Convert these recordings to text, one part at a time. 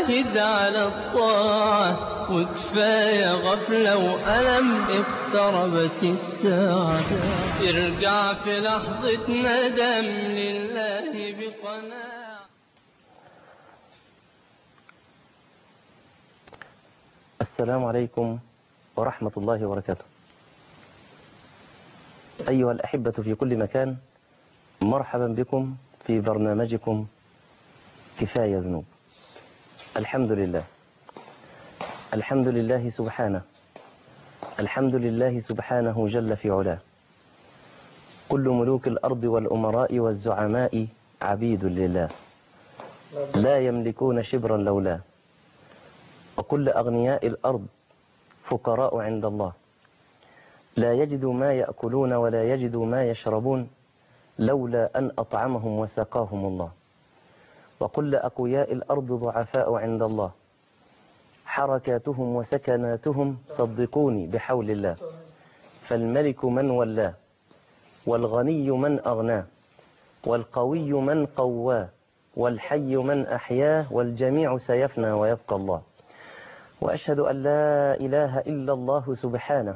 عاهد على الطاعة وكفاية غفلة وألم اقتربت الساعة ارجع في لحظة ندم لله بقناعة السلام عليكم ورحمة الله وبركاته أيها الأحبة في كل مكان مرحبا بكم في برنامجكم كفاية ذنوب الحمد لله الحمد لله سبحانه الحمد لله سبحانه جل في علاه كل ملوك الأرض والأمراء والزعماء عبيد لله لا يملكون شبرا لولاه وكل أغنياء الأرض فقراء عند الله لا يجدوا ما يأكلون ولا يجدوا ما يشربون لولا أن أطعمهم وسقاهم الله وكل أقوياء الأرض ضعفاء عند الله حركاتهم وسكناتهم صدقوني بحول الله فالملك من ولاه والغني من أغناه والقوي من قواه والحي من أحياه والجميع سيفنى ويبقى الله وأشهد أن لا إله إلا الله سبحانه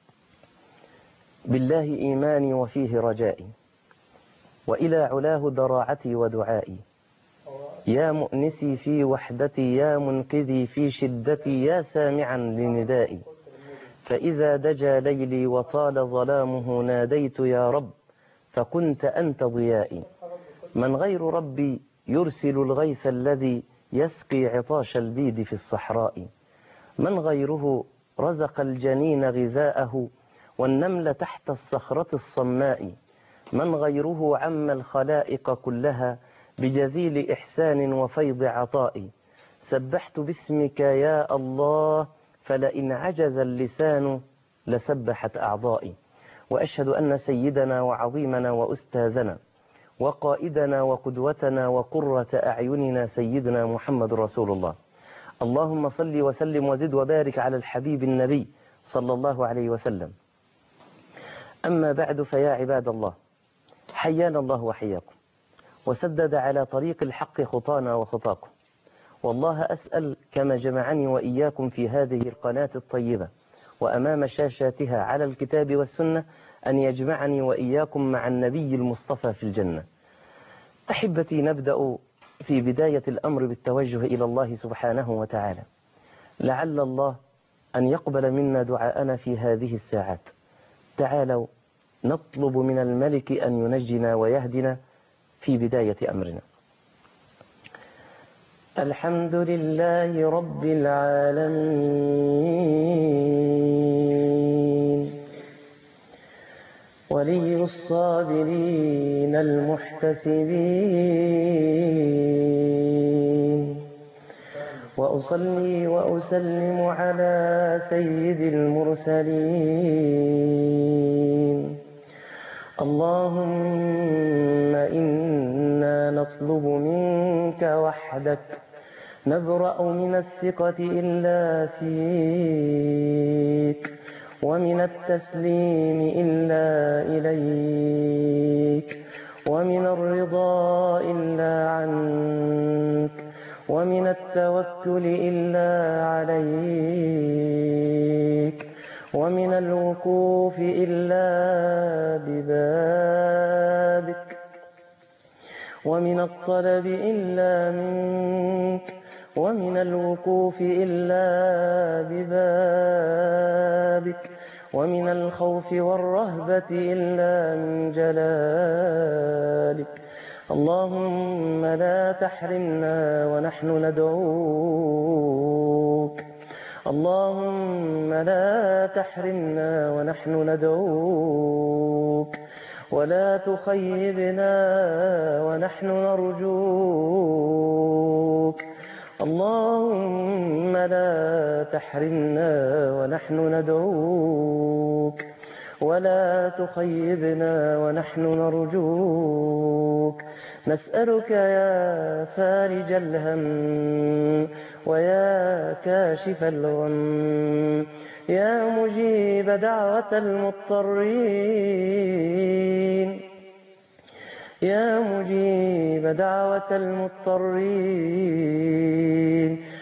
بالله إيماني وفيه رجائي وإلى علاه ضراعتي ودعائي يا مؤنسي في وحدتي يا منقذي في شدتي يا سامعا لندائي فإذا دجى ليلي وطال ظلامه ناديت يا رب فكنت أنت ضيائي من غير ربي يرسل الغيث الذي يسقي عطاش البيد في الصحراء من غيره رزق الجنين غذاءه والنمل تحت الصخرة الصماء من غيره عم الخلائق كلها بجزيل إحسان وفيض عطاء سبحت باسمك يا الله فلئن عجز اللسان لسبحت أعضائي وأشهد أن سيدنا وعظيمنا وأستاذنا وقائدنا وقدوتنا وقرة أعيننا سيدنا محمد رسول الله اللهم صل وسلم وزد وبارك على الحبيب النبي صلى الله عليه وسلم أما بعد فيا عباد الله حيانا الله وحياكم وسدد على طريق الحق خطانا وخطاكم والله أسأل كما جمعني وإياكم في هذه القناة الطيبة وأمام شاشاتها على الكتاب والسنة أن يجمعني وإياكم مع النبي المصطفى في الجنة أحبتي نبدأ في بداية الأمر بالتوجه إلى الله سبحانه وتعالى لعل الله أن يقبل منا دعاءنا في هذه الساعات تعالوا نطلب من الملك أن ينجنا ويهدنا في بداية أمرنا الحمد لله رب العالمين ولي الصابرين المحتسبين وأصلي وأسلم على سيد المرسلين اللهم إنا نطلب منك وحدك نبرأ من الثقة إلا فيك ومن التسليم إلا إليك ومن الرضا إلا عنك ومن التوكل إلا عليك ومن الوقوف إلا ببابك ومن الطلب إلا منك ومن الوقوف إلا ببابك ومن الخوف والرهبة إلا من جلالك اللهم لا تحرمنا ونحن ندعوك اللهم لا تحرمنا ونحن ندعوك ولا تخيبنا ونحن نرجوك اللهم لا تحرمنا ونحن ندعوك ولا تخيبنا ونحن نرجوك نسألك يا فارج الهم ويا كاشف الغم يا مجيب دعوة المضطرين يا مجيب دعوة المضطرين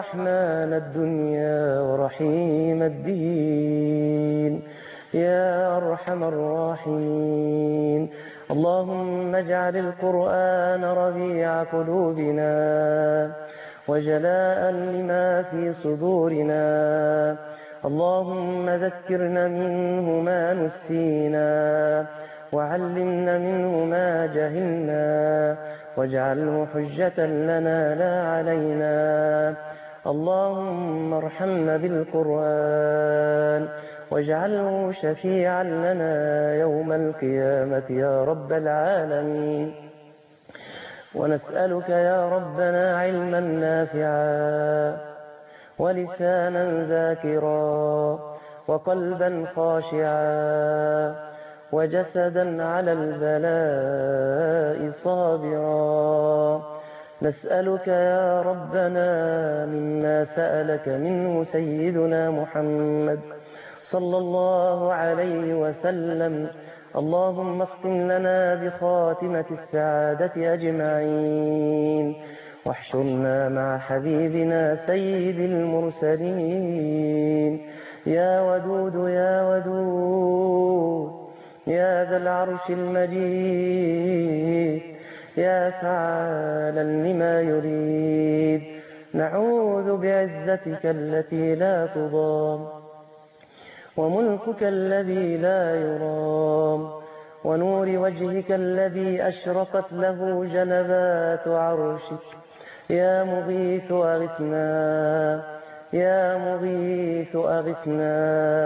رحمن الدنيا ورحيم الدين يا أرحم الراحمين اللهم اجعل القرآن ربيع قلوبنا وجلاء لما في صدورنا اللهم ذكرنا منه ما نسينا وعلمنا منه ما جهلنا واجعله حجة لنا لا علينا اللهم ارحمنا بالقرآن واجعله شفيعا لنا يوم القيامة يا رب العالمين ونسألك يا ربنا علما نافعا ولسانا ذاكرا وقلبا خاشعا وجسدا على البلاء صابرا نسألك يا ربنا مما سألك منه سيدنا محمد صلى الله عليه وسلم اللهم اختم لنا بخاتمة السعادة أجمعين واحشرنا مع حبيبنا سيد المرسلين يا ودود يا ودود يا ذا العرش المجيد يا فعالا لما يريد نعوذ بعزتك التي لا تضام وملكك الذي لا يرام ونور وجهك الذي أشرقت له جنبات عرشك يا مغيث أغثنا يا مغيث أغثنا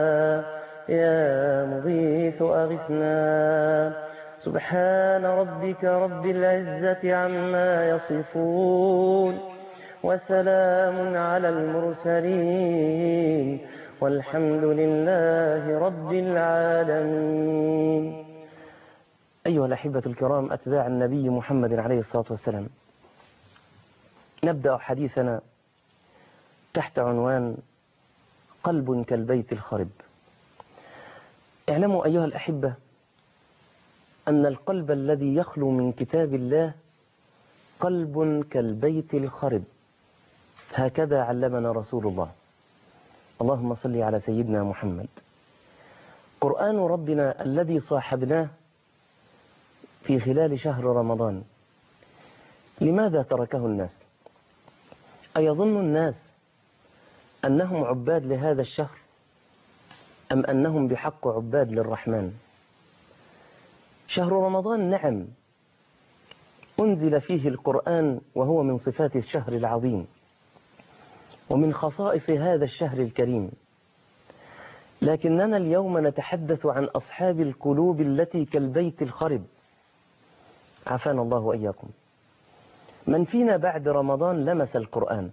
يا مغيث أغثنا سبحان ربك رب العزة عما يصفون وسلام على المرسلين والحمد لله رب العالمين أيها الأحبة الكرام أتباع النبي محمد عليه الصلاة والسلام نبدأ حديثنا تحت عنوان قلب كالبيت الخرب اعلموا أيها الأحبة أن القلب الذي يخلو من كتاب الله قلب كالبيت الخرب هكذا علمنا رسول الله اللهم صل على سيدنا محمد قرآن ربنا الذي صاحبناه في خلال شهر رمضان لماذا تركه الناس أيظن الناس أنهم عباد لهذا الشهر أم أنهم بحق عباد للرحمن شهر رمضان نعم أنزل فيه القرآن وهو من صفات الشهر العظيم ومن خصائص هذا الشهر الكريم لكننا اليوم نتحدث عن أصحاب القلوب التي كالبيت الخرب عافانا الله وإياكم من فينا بعد رمضان لمس القرآن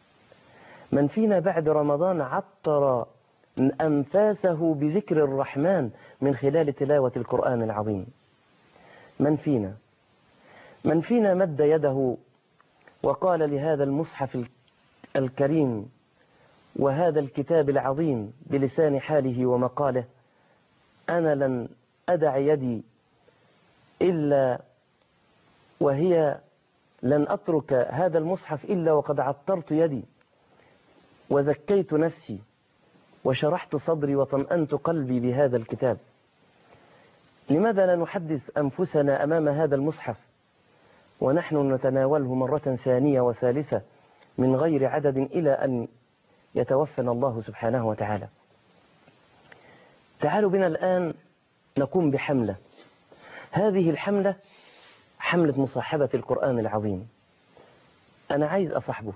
من فينا بعد رمضان عطر أنفاسه بذكر الرحمن من خلال تلاوة القرآن العظيم من فينا من فينا مد يده وقال لهذا المصحف الكريم وهذا الكتاب العظيم بلسان حاله ومقاله أنا لن أدع يدي إلا وهي لن أترك هذا المصحف إلا وقد عطرت يدي وزكيت نفسي وشرحت صدري وطمأنت قلبي بهذا الكتاب لماذا لا نحدث أنفسنا أمام هذا المصحف ونحن نتناوله مرة ثانية وثالثة من غير عدد إلى أن يتوفنا الله سبحانه وتعالى تعالوا بنا الآن نقوم بحملة هذه الحملة حملة مصاحبة القرآن العظيم أنا عايز أصحبه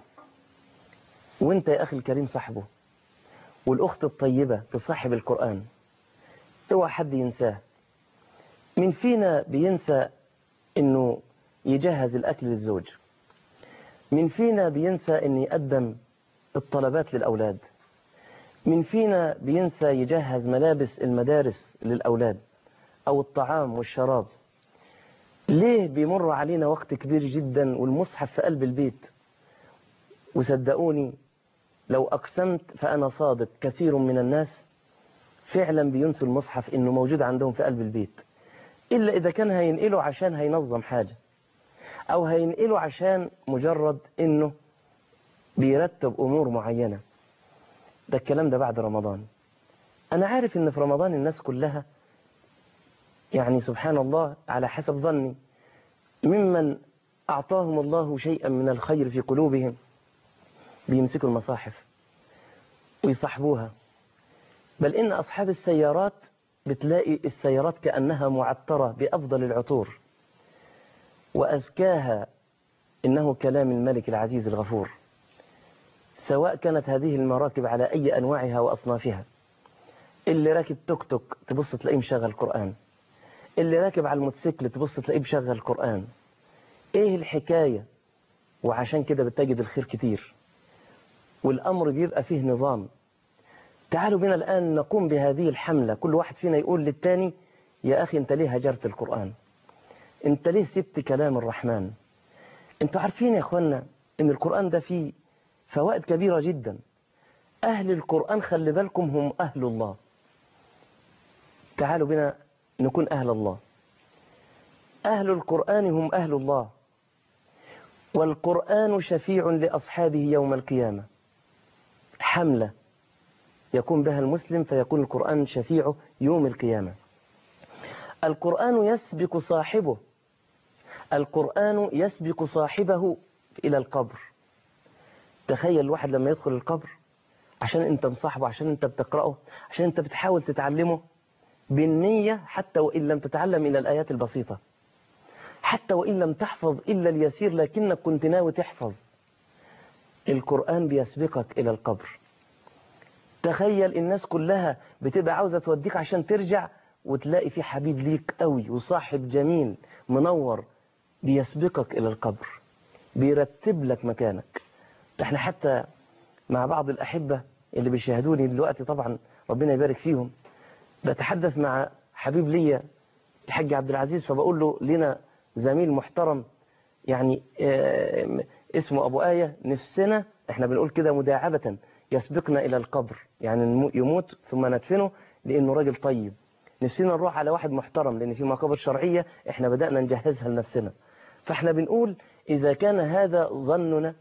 وانت يا أخي الكريم صاحبه والأخت الطيبة تصاحب القرآن اوعى حد ينساه من فينا بينسى انه يجهز الأكل للزوج من فينا بينسى ان يقدم الطلبات للأولاد من فينا بينسى يجهز ملابس المدارس للأولاد أو الطعام والشراب ليه بيمر علينا وقت كبير جدا والمصحف في قلب البيت وصدقوني لو أقسمت فأنا صادق كثير من الناس فعلا بينسوا المصحف إنه موجود عندهم في قلب البيت إلا إذا كان هينقله عشان هينظم حاجة أو هينقله عشان مجرد إنه بيرتب أمور معينة ده الكلام ده بعد رمضان أنا عارف إن في رمضان الناس كلها يعني سبحان الله على حسب ظني ممن أعطاهم الله شيئا من الخير في قلوبهم بيمسكوا المصاحف ويصحبوها بل إن أصحاب السيارات بتلاقي السيارات كأنها معطرة بأفضل العطور وأزكاها إنه كلام الملك العزيز الغفور سواء كانت هذه المراكب على أي أنواعها وأصنافها اللي راكب توك توك تبص تلاقيه مشغل قرآن اللي راكب على الموتوسيكل تبص تلاقيه مشغل قرآن ايه الحكاية وعشان كده بتجد الخير كتير والأمر بيبقى فيه نظام تعالوا بنا الآن نقوم بهذه الحملة كل واحد فينا يقول للتاني يا أخي أنت ليه هجرت القرآن أنت ليه سبت كلام الرحمن أنتوا عارفين يا أخوانا أن القرآن ده فيه فوائد كبيرة جدا أهل القرآن خلي بالكم هم أهل الله تعالوا بنا نكون أهل الله أهل القرآن هم أهل الله والقرآن شفيع لأصحابه يوم القيامة حملة يكون بها المسلم فيكون القرآن شفيعه يوم القيامة القرآن يسبق صاحبه القرآن يسبق صاحبه إلى القبر تخيل الواحد لما يدخل القبر عشان انت مصاحبه عشان انت بتقرأه عشان انت بتحاول تتعلمه بالنية حتى وإن لم تتعلم إلى الآيات البسيطة حتى وإن لم تحفظ إلا اليسير لكنك كنت ناوي تحفظ القرآن بيسبقك إلى القبر تخيل الناس كلها بتبقى عاوزة توديك عشان ترجع وتلاقي في حبيب ليك قوي وصاحب جميل منور بيسبقك إلى القبر بيرتب لك مكانك احنا حتى مع بعض الأحبة اللي بيشاهدوني دلوقتي طبعا ربنا يبارك فيهم بتحدث مع حبيب ليا الحاج عبد العزيز فبقول له لنا زميل محترم يعني اسمه أبو آية نفسنا احنا بنقول كده مداعبة يسبقنا إلى القبر يعني يموت ثم ندفنه لأنه راجل طيب نفسنا نروح على واحد محترم لأن في مقابر شرعية احنا بدأنا نجهزها لنفسنا فاحنا بنقول إذا كان هذا ظننا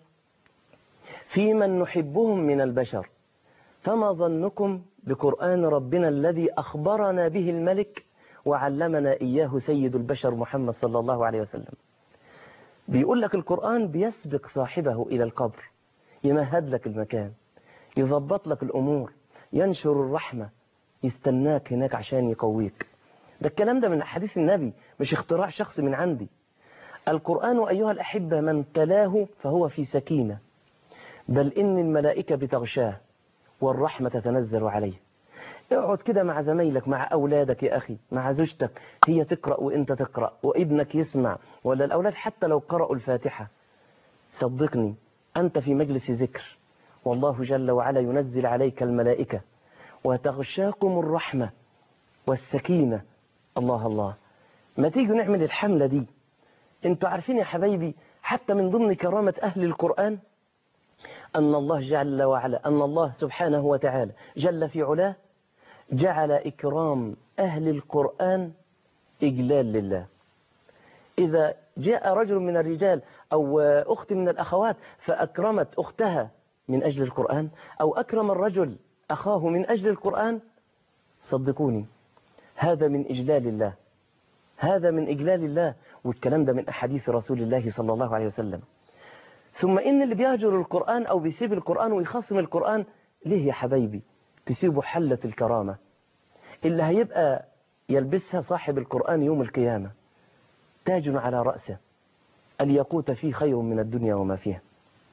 في من نحبهم من البشر فما ظنكم بقرآن ربنا الذي أخبرنا به الملك وعلمنا إياه سيد البشر محمد صلى الله عليه وسلم بيقول لك القرآن بيسبق صاحبه إلى القبر يمهد لك المكان يضبط لك الأمور ينشر الرحمة يستناك هناك عشان يقويك ده الكلام ده من حديث النبي مش اختراع شخص من عندي القرآن أيها الأحبة من تلاه فهو في سكينة بل إن الملائكة بتغشاه والرحمة تتنزل عليه اقعد كده مع زمايلك مع أولادك يا أخي مع زوجتك هي تقرأ وإنت تقرأ وابنك يسمع ولا الأولاد حتى لو قرأوا الفاتحة صدقني أنت في مجلس ذكر والله جل وعلا ينزل عليك الملائكة وتغشاكم الرحمة والسكينة الله الله ما تيجوا نعمل الحملة دي انتوا عارفين يا حبايبي حتى من ضمن كرامة أهل القرآن أن الله جل وعلا أن الله سبحانه وتعالى جل في علاه جعل إكرام أهل القرآن إجلال لله إذا جاء رجل من الرجال أو أخت من الأخوات فأكرمت أختها من أجل القرآن أو أكرم الرجل أخاه من أجل القرآن صدقوني هذا من إجلال الله هذا من إجلال الله والكلام ده من أحاديث رسول الله صلى الله عليه وسلم ثم إن اللي بيهجر القرآن أو بيسيب القرآن ويخصم القرآن ليه يا حبايبي تسيبه حلة الكرامة اللي هيبقى يلبسها صاحب القرآن يوم القيامة تاج على رأسه الياقوت فيه خير من الدنيا وما فيها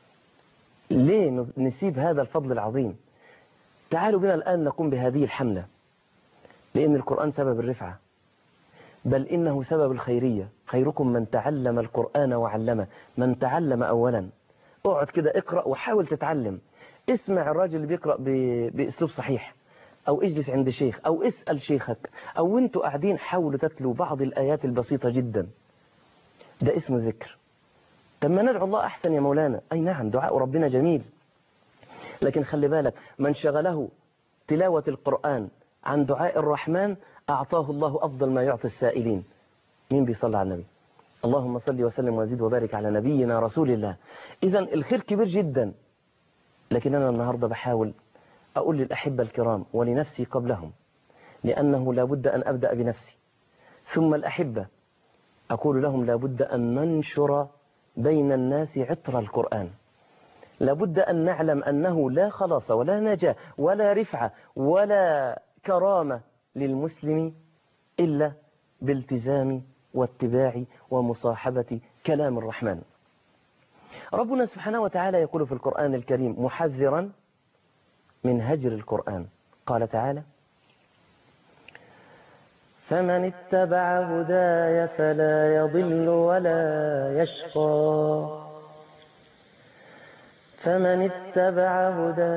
ليه نسيب هذا الفضل العظيم تعالوا بنا الآن نقوم بهذه الحملة لأن القرآن سبب الرفعة بل إنه سبب الخيرية خيركم من تعلم القرآن وعلمه من تعلم أولا اقعد كده اقرأ وحاول تتعلم اسمع الراجل اللي بيقرأ بأسلوب صحيح أو اجلس عند شيخ أو اسأل شيخك أو انتوا قاعدين حاولوا تتلوا بعض الآيات البسيطة جدا ده اسمه ذكر طب ما ندعو الله أحسن يا مولانا أي نعم دعاء ربنا جميل لكن خلي بالك من شغله تلاوة القرآن عن دعاء الرحمن أعطاه الله أفضل ما يعطي السائلين مين بيصلى على النبي اللهم صل وسلم وزيد وبارك على نبينا رسول الله إذا الخير كبير جدا لكن أنا النهاردة بحاول أقول للأحبة الكرام ولنفسي قبلهم لأنه لابد أن أبدأ بنفسي ثم الأحبة أقول لهم لابد أن ننشر بين الناس عطر القرآن لابد أن نعلم أنه لا خلاص ولا نجاة ولا رفعة ولا كرامة للمسلم إلا بالتزام واتباع ومصاحبة كلام الرحمن ربنا سبحانه وتعالى يقول في القرآن الكريم محذرا من هجر القرآن قال تعالى فمن اتبع هداي فلا يضل ولا يشقى فمن اتبع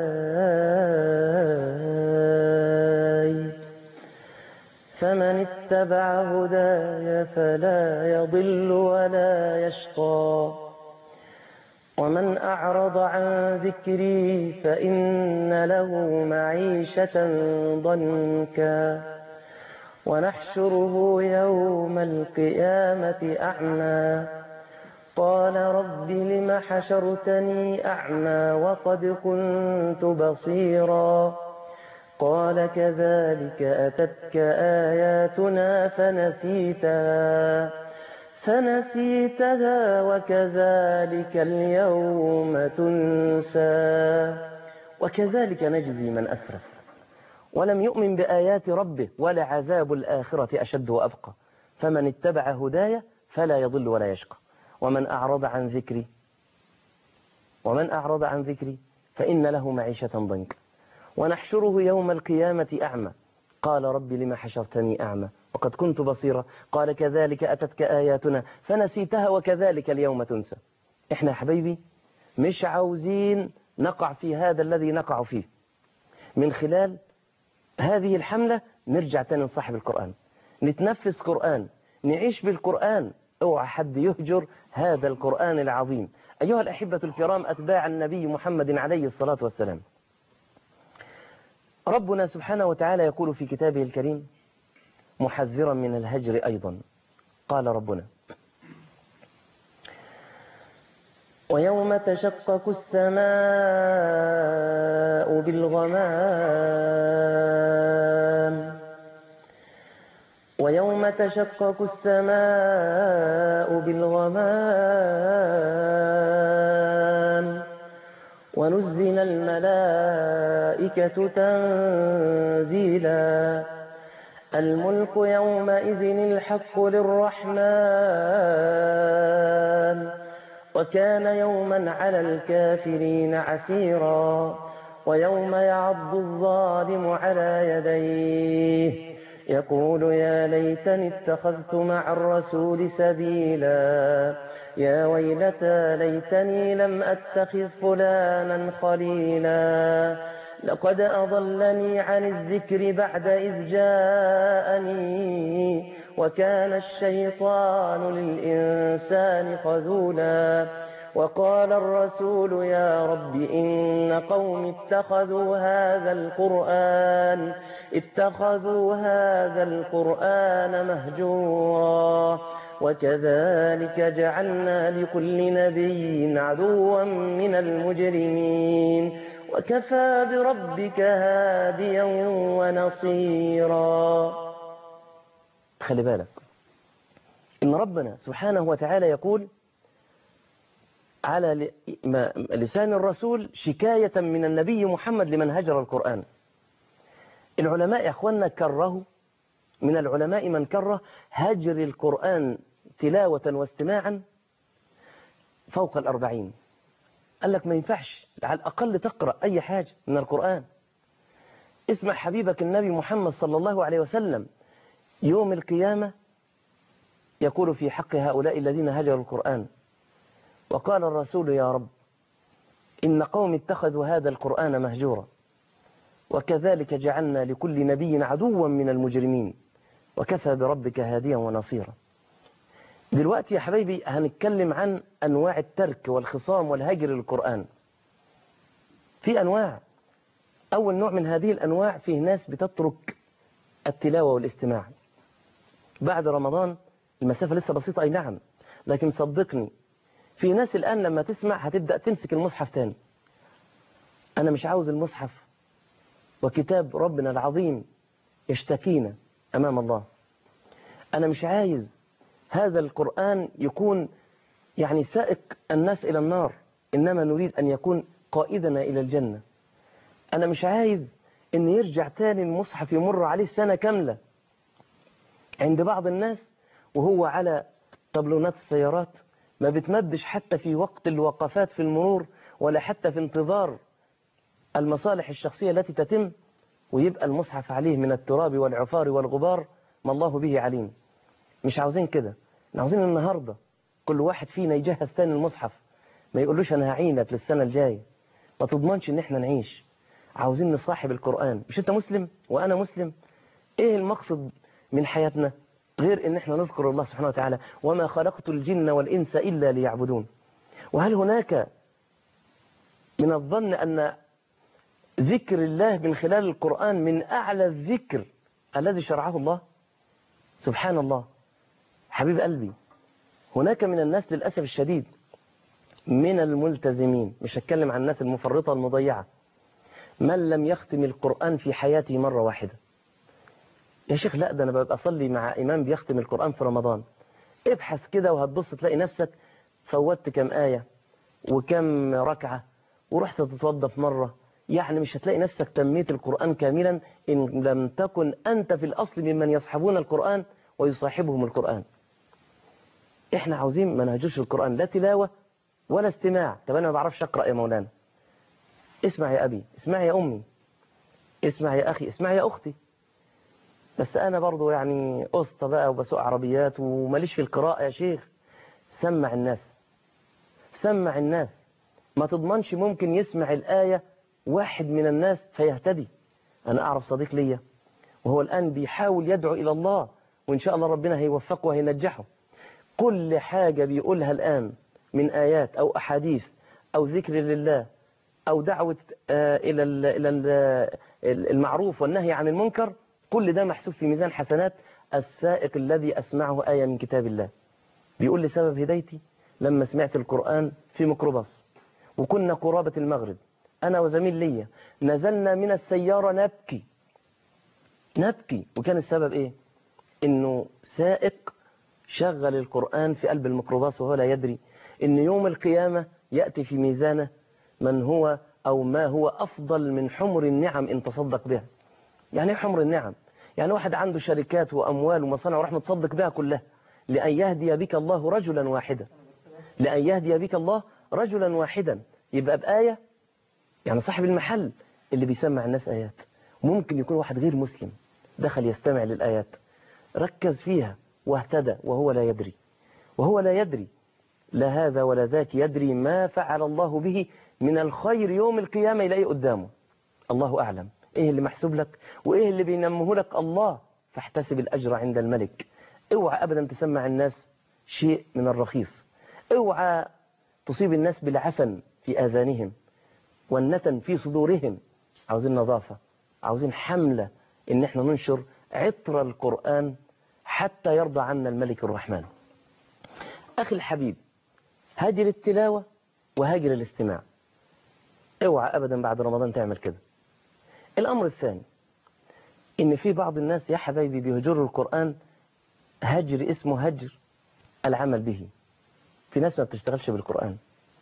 هداي فمن اتبع هداي فلا يضل ولا يشقى ومن أعرض عن ذكري فإن له معيشة ضنكا ونحشره يوم القيامة أعمى قال رب لم حشرتني أعمى وقد كنت بصيرا قال كذلك أتتك آياتنا فنسيتها فنسيتها وكذلك اليوم تنسى وكذلك نجزي من أسرف ولم يؤمن بآيات ربه ولعذاب الآخرة أشد وأبقى فمن اتبع هدايا فلا يضل ولا يشقى ومن أعرض عن ذكري ومن أعرض عن ذكري فإن له معيشة ضنكا ونحشره يوم القيامة أعمى قال رب لما حشرتني أعمى وقد كنت بصيرا قال كذلك أتتك آياتنا فنسيتها وكذلك اليوم تنسى إحنا يا حبيبي مش عاوزين نقع في هذا الذي نقع فيه من خلال هذه الحملة نرجع تاني نصاحب القرآن نتنفس قرآن نعيش بالقرآن اوعى حد يهجر هذا القرآن العظيم أيها الأحبة الكرام أتباع النبي محمد عليه الصلاة والسلام ربنا سبحانه وتعالى يقول في كتابه الكريم محذرا من الهجر أيضا قال ربنا ويوم تشقق السماء بالغمام ويوم تشقق السماء بالغمام ونزل الملائكة تنزيلا الملك يومئذ الحق للرحمن وكان يوما على الكافرين عسيرا ويوم يعض الظالم على يديه يقول يا ليتني اتخذت مع الرسول سبيلا يا ويلتى ليتني لم أتخذ فلانا خليلا لقد أضلني عن الذكر بعد إذ جاءني وكان الشيطان للإنسان خذولا وقال الرسول يا رب إن قوم اتخذوا هذا القرآن اتخذوا هذا القرآن مهجورا وكذلك جعلنا لكل نبي عدوا من المجرمين وكفى بربك هاديا ونصيرا خلي بالك إن ربنا سبحانه وتعالى يقول على لسان الرسول شكاية من النبي محمد لمن هجر القرآن العلماء يا أخوانا كرهوا من العلماء من كره هجر القرآن تلاوة واستماعا فوق الأربعين قال لك ما ينفعش على الأقل تقرأ أي حاجة من القرآن اسمع حبيبك النبي محمد صلى الله عليه وسلم يوم القيامة يقول في حق هؤلاء الذين هجروا القرآن وقال الرسول يا رب إن قوم اتخذوا هذا القرآن مهجورا وكذلك جعلنا لكل نبي عدوا من المجرمين وكفى بربك هاديا ونصيرا دلوقتي يا حبايبي هنتكلم عن أنواع الترك والخصام والهجر للقرآن في أنواع أول نوع من هذه الأنواع فيه ناس بتترك التلاوة والاستماع بعد رمضان المسافة لسه بسيطة أي نعم لكن صدقني في ناس الآن لما تسمع هتبدأ تمسك المصحف تاني أنا مش عاوز المصحف وكتاب ربنا العظيم يشتكينا أمام الله أنا مش عايز هذا القرآن يكون يعني سائق الناس إلى النار إنما نريد أن يكون قائدنا إلى الجنة أنا مش عايز إن يرجع تاني المصحف يمر عليه سنة كاملة عند بعض الناس وهو على طبلونات السيارات ما بتمدش حتى في وقت الوقفات في المرور ولا حتى في انتظار المصالح الشخصية التي تتم ويبقى المصحف عليه من التراب والعفار والغبار ما الله به عليم مش عاوزين كده عاوزين النهاردة كل واحد فينا يجهز تاني المصحف ما يقولوش أنا هعينك للسنة الجاية ما تضمنش إن إحنا نعيش عاوزين نصاحب القرآن مش أنت مسلم وأنا مسلم إيه المقصد من حياتنا غير إن إحنا نذكر الله سبحانه وتعالى وما خلقت الجن والإنس إلا ليعبدون وهل هناك من الظن أن ذكر الله من خلال القرآن من أعلى الذكر الذي شرعه الله سبحان الله حبيب قلبي هناك من الناس للأسف الشديد من الملتزمين مش هتكلم عن الناس المفرطة المضيعة من لم يختم القرآن في حياته مرة واحدة يا شيخ لا ده أنا ببقى أصلي مع إمام بيختم القرآن في رمضان ابحث كده وهتبص تلاقي نفسك فوتت كم آية وكم ركعة ورحت تتوضى في مرة يعني مش هتلاقي نفسك تميت القرآن كاملا إن لم تكن أنت في الأصل ممن يصحبون القرآن ويصاحبهم القرآن إحنا عاوزين ما نهجوش القرآن لا تلاوة ولا استماع طب أنا ما بعرفش أقرأ يا مولانا اسمع يا أبي اسمع يا أمي اسمع يا أخي اسمع يا أختي بس أنا برضو يعني قسطة بقى وبسوق عربيات وماليش في القراءة يا شيخ سمع الناس سمع الناس ما تضمنش ممكن يسمع الآية واحد من الناس فيهتدي أنا أعرف صديق ليا وهو الآن بيحاول يدعو إلى الله وإن شاء الله ربنا هيوفقه وهينجحه كل حاجة بيقولها الآن من آيات أو أحاديث أو ذكر لله أو دعوة إلى إلى المعروف والنهي عن المنكر كل ده محسوب في ميزان حسنات السائق الذي أسمعه آية من كتاب الله بيقول لي سبب هدايتي لما سمعت القرآن في ميكروباص وكنا قرابة المغرب أنا وزميل ليا نزلنا من السيارة نبكي نبكي وكان السبب إيه إنه سائق شغل القرآن في قلب الميكروباص وهو لا يدري إن يوم القيامة يأتي في ميزانه من هو أو ما هو أفضل من حمر النعم إن تصدق بها يعني ايه حمر النعم يعني واحد عنده شركات وأموال ومصانع وراح متصدق بها كلها لأن يهدي بك الله رجلا واحدا لأن يهدي بك الله رجلا واحدا يبقى بآية يعني صاحب المحل اللي بيسمع الناس آيات ممكن يكون واحد غير مسلم دخل يستمع للآيات ركز فيها واهتدى وهو لا يدري وهو لا يدري لا هذا ولا ذاك يدري ما فعل الله به من الخير يوم القيامة يلاقيه قدامه الله أعلم إيه اللي محسوب لك وإيه اللي بينمه لك الله فاحتسب الأجر عند الملك اوعى أبدا تسمع الناس شيء من الرخيص اوعى تصيب الناس بالعفن في آذانهم والنتن في صدورهم عاوزين نظافة عاوزين حملة إن احنا ننشر عطر القرآن حتى يرضى عنا الملك الرحمن أخي الحبيب هاجر التلاوة وهاجر الاستماع اوعى أبدا بعد رمضان تعمل كده الأمر الثاني إن في بعض الناس يا حبايبي بيهجروا القرآن هجر اسمه هجر العمل به في ناس ما بتشتغلش بالقرآن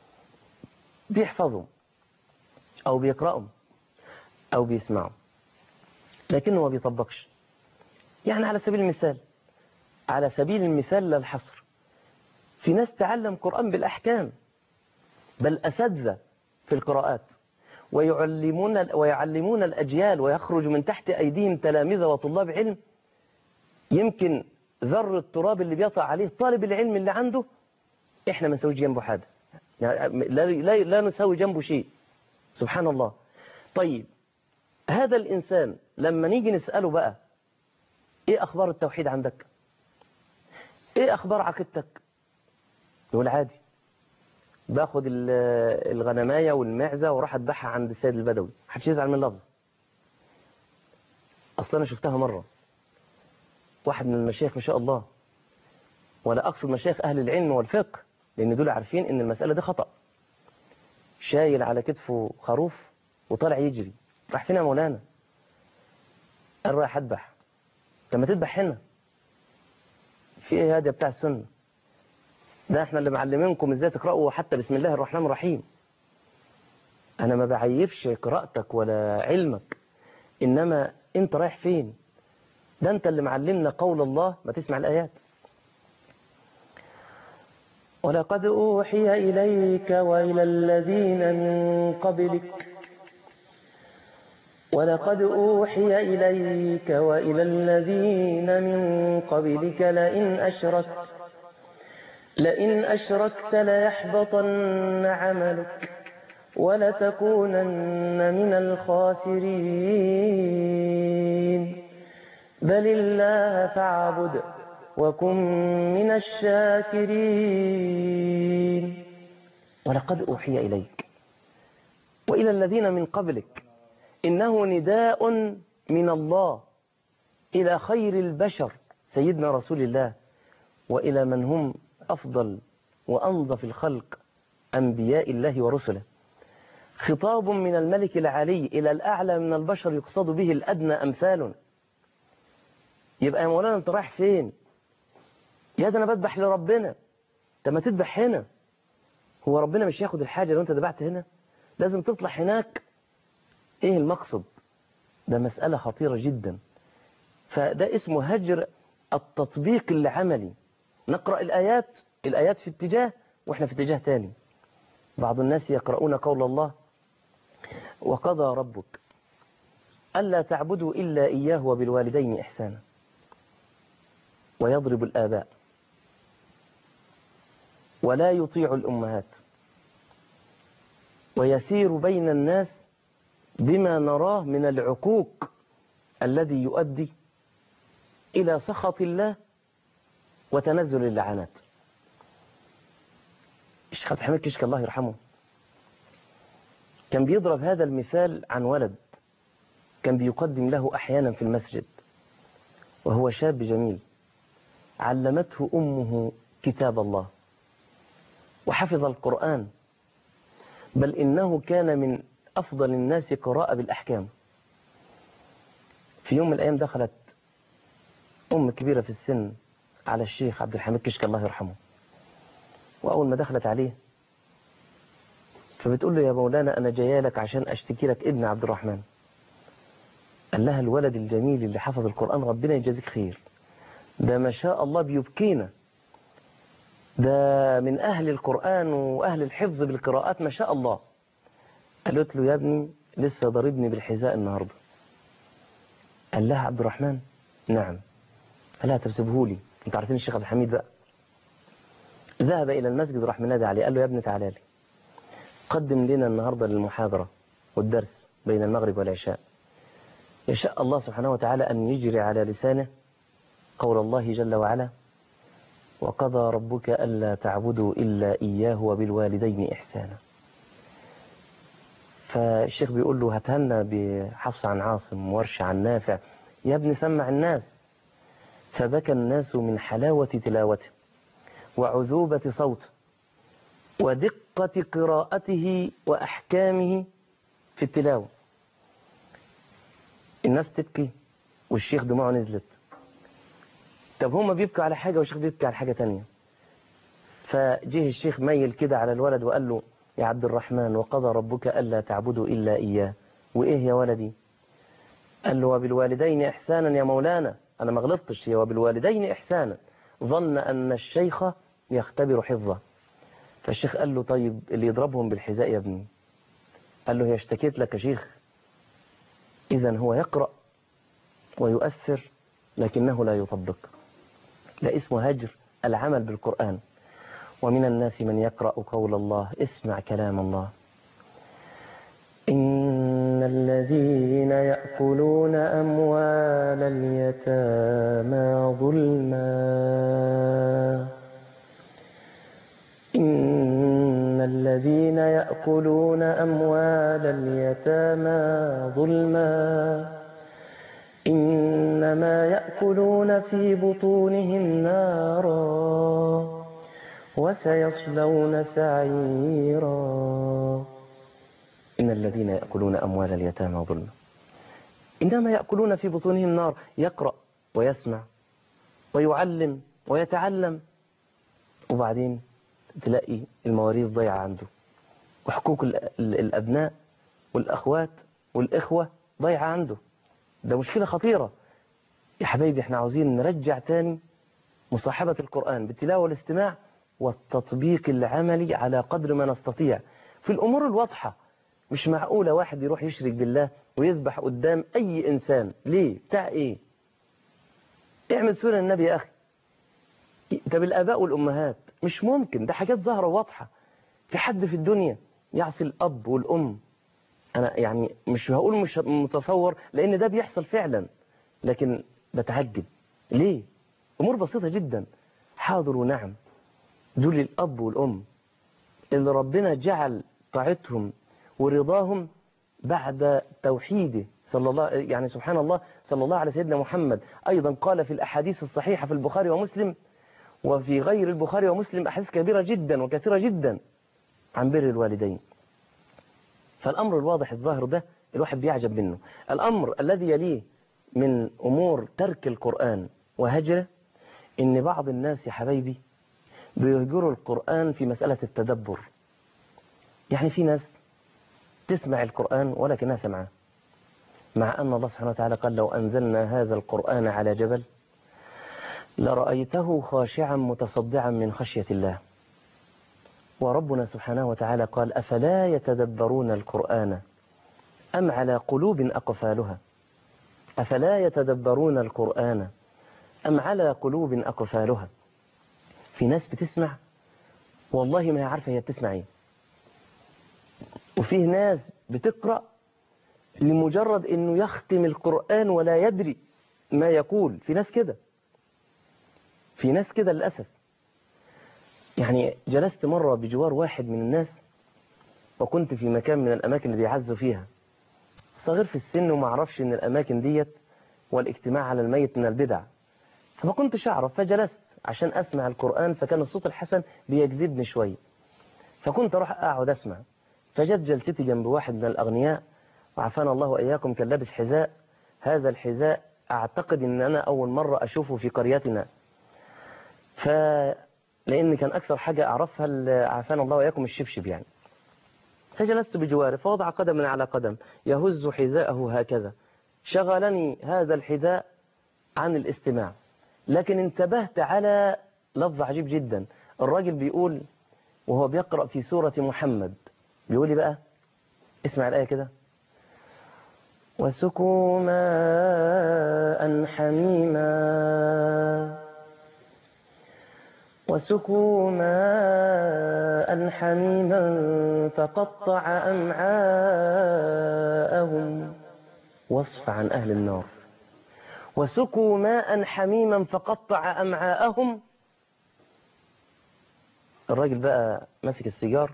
بيحفظوا أو بيقرأوا أو بيسمعوا لكنه ما بيطبقش يعني على سبيل المثال على سبيل المثال لا الحصر في ناس تعلم قرآن بالأحكام بل أساتذة في القراءات ويعلمون ويعلمون الأجيال ويخرج من تحت أيديهم تلامذة وطلاب علم يمكن ذر التراب اللي بيطع عليه طالب العلم اللي عنده احنا ما نسويش جنبه حاجة يعني لا, لا, لا نسوي جنبه شيء سبحان الله طيب هذا الإنسان لما نيجي نسأله بقى ايه أخبار التوحيد عندك ايه أخبار عقيدتك يقول عادي باخد الغنماية والمعزة وراح اذبحها عند السيد البدوي محدش يزعل من اللفظ اصلا انا شفتها مرة واحد من المشايخ ما شاء الله ولا اقصد مشايخ اهل العلم والفقه لان دول عارفين ان المسألة دي خطأ شايل على كتفه خروف وطالع يجري راح فين يا مولانا قال رايح اذبح لما تذبح هنا في ايه هذا بتاع السنه ده احنا اللي معلمينكم ازاي تقرأوا حتى بسم الله الرحمن الرحيم انا ما بعيبش قراءتك ولا علمك انما انت رايح فين ده انت اللي معلمنا قول الله ما تسمع الايات ولقد اوحي اليك والى الذين من قبلك ولقد أوحي إليك وإلى الذين من قبلك لئن أشركت لئن أشركت ليحبطن عملك ولتكونن من الخاسرين بل الله فاعبد وكن من الشاكرين ولقد أوحي إليك وإلى الذين من قبلك إنه نداء من الله إلى خير البشر سيدنا رسول الله وإلى من هم أفضل وأنظف الخلق أنبياء الله ورسله خطاب من الملك العلي إلى الأعلى من البشر يقصد به الأدنى أمثال يبقى يا مولانا أنت رايح فين يا ده أنا بذبح لربنا طب ما تذبح هنا هو ربنا مش ياخد الحاجة لو أنت ذبحت هنا لازم تطلع هناك ايه المقصد ده مسألة خطيرة جدا فده اسمه هجر التطبيق العملي نقرأ الآيات الآيات في اتجاه وإحنا في اتجاه تاني بعض الناس يقرؤون قول الله وقضى ربك ألا تعبدوا إلا إياه وبالوالدين إحسانا ويضرب الآباء ولا يطيع الأمهات ويسير بين الناس بما نراه من العقوق الذي يؤدي إلى سخط الله وتنزل اللعنات الشيخ عبد الحميد كشك الله يرحمه كان بيضرب هذا المثال عن ولد كان بيقدم له أحيانا في المسجد وهو شاب جميل علمته أمه كتاب الله وحفظ القرآن بل إنه كان من أفضل الناس قراءة بالأحكام في يوم من الأيام دخلت أم كبيرة في السن على الشيخ عبد الحميد كشك الله يرحمه وأول ما دخلت عليه فبتقول له يا مولانا أنا جاية لك عشان أشتكي لك ابن عبد الرحمن قال لها الولد الجميل اللي حفظ القرآن ربنا يجازيك خير ده ما شاء الله بيبكينا ده من أهل القرآن وأهل الحفظ بالقراءات ما شاء الله قالت له يا ابني لسه ضربني بالحذاء النهاردة قال لها عبد الرحمن نعم قال لها تسيبه لي انت عارفين الشيخ عبد الحميد بقى ذهب إلى المسجد راح منادي عليه قال له يا ابني تعالى لي قدم لنا النهاردة للمحاضرة والدرس بين المغرب والعشاء يشاء الله سبحانه وتعالى أن يجري على لسانه قول الله جل وعلا وقضى ربك ألا تعبدوا إلا إياه وبالوالدين إحسانا فالشيخ بيقول له هتهنى بحفص عن عاصم ورش عن نافع يا ابني سمع الناس فبكى الناس من حلاوة تلاوته وعذوبة صوته ودقة قراءته وأحكامه في التلاوة الناس تبكي والشيخ دموعه نزلت طب هما بيبكوا على حاجة والشيخ بيبكي على حاجة تانية فجه الشيخ ميل كده على الولد وقال له يا عبد الرحمن وقضى ربك ألا تعبدوا إلا إياه وإيه يا ولدي قال له وبالوالدين إحسانا يا مولانا أنا ما غلطتش هي وبالوالدين إحسانا ظن أن الشيخ يختبر حفظه فالشيخ قال له طيب اللي يضربهم بالحذاء يا ابني قال له هي اشتكيت لك يا شيخ إذا هو يقرأ ويؤثر لكنه لا يطبق لا اسمه هجر العمل بالقرآن ومن الناس من يقرأ قول الله اسمع كلام الله إن الذين يأكلون أموال اليتامى ظلما إن الذين يأكلون أموال اليتامى ظلما إنما يأكلون في بطونهم نارا وسيصلون سعيرا إن الذين يأكلون أموال اليتامى ظلما إنما يأكلون في بطونهم نار يقرأ ويسمع ويعلم ويتعلم وبعدين تلاقي المواريث ضيعة عنده وحقوق ال- ال- الأبناء والأخوات والإخوة ضيعة عنده ده مشكلة خطيرة يا حبايبي احنا عاوزين نرجع تاني مصاحبة القرآن بالتلاوة والاستماع والتطبيق العملي على قدر ما نستطيع في الأمور الواضحة مش معقولة واحد يروح يشرك بالله ويذبح قدام أي إنسان ليه بتاع إيه اعمل سنة النبي يا أخي طب الآباء والأمهات مش ممكن ده حاجات ظاهرة واضحة في حد في الدنيا يعصي الأب والأم أنا يعني مش هقول مش متصور لأن ده بيحصل فعلا لكن بتعجب ليه أمور بسيطة جدا حاضر ونعم دول الأب والأم اللي ربنا جعل طاعتهم ورضاهم بعد توحيده صلى الله يعني سبحان الله صلى الله على سيدنا محمد أيضا قال في الأحاديث الصحيحة في البخاري ومسلم وفي غير البخاري ومسلم أحاديث كبيرة جدا وكثيرة جدا عن بر الوالدين فالأمر الواضح الظاهر ده الواحد بيعجب منه الأمر الذي يليه من أمور ترك القرآن وهجره إن بعض الناس يا حبايبي بيهجروا القرآن في مسألة التدبر يعني في ناس تسمع القرآن ولكنها سمعاه مع أن الله سبحانه وتعالى قال لو أنزلنا هذا القرآن على جبل لرأيته خاشعا متصدعا من خشية الله وربنا سبحانه وتعالى قال أفلا يتدبرون القرآن أم على قلوب أقفالها أفلا يتدبرون القرآن أم على قلوب أقفالها في ناس بتسمع والله ما هي عارفة هي بتسمع ايه وفيه ناس بتقرأ لمجرد انه يختم القرآن ولا يدري ما يقول في ناس كده في ناس كده للأسف يعني جلست مرة بجوار واحد من الناس وكنت في مكان من الأماكن اللي بيعزوا فيها صغير في السن وما اعرفش ان الأماكن ديت والاجتماع على الميت من البدع فما كنتش أعرف فجلست عشان أسمع القرآن فكان الصوت الحسن بيجذبني شوية فكنت أروح أقعد أسمع فجت جلستي جنب واحد من الأغنياء وعافانا الله وإياكم كان لابس حذاء هذا الحذاء أعتقد أن أنا أول مرة أشوفه في قريتنا ف لأن كان أكثر حاجة أعرفها ال- عافانا الله وإياكم الشبشب يعني فجلست بجواره فوضع قدما على قدم يهز حذاءه هكذا شغلني هذا الحذاء عن الاستماع لكن انتبهت على لفظ عجيب جدا الراجل بيقول وهو بيقرأ في سورة محمد بيقول لي بقى اسمع الآية كده وسقوا ماء حميما وسقوا ماء حميما فقطع أمعاءهم وصف عن أهل النار وسقوا ماء حميما فقطع أمعاءهم الراجل بقى ماسك السيجار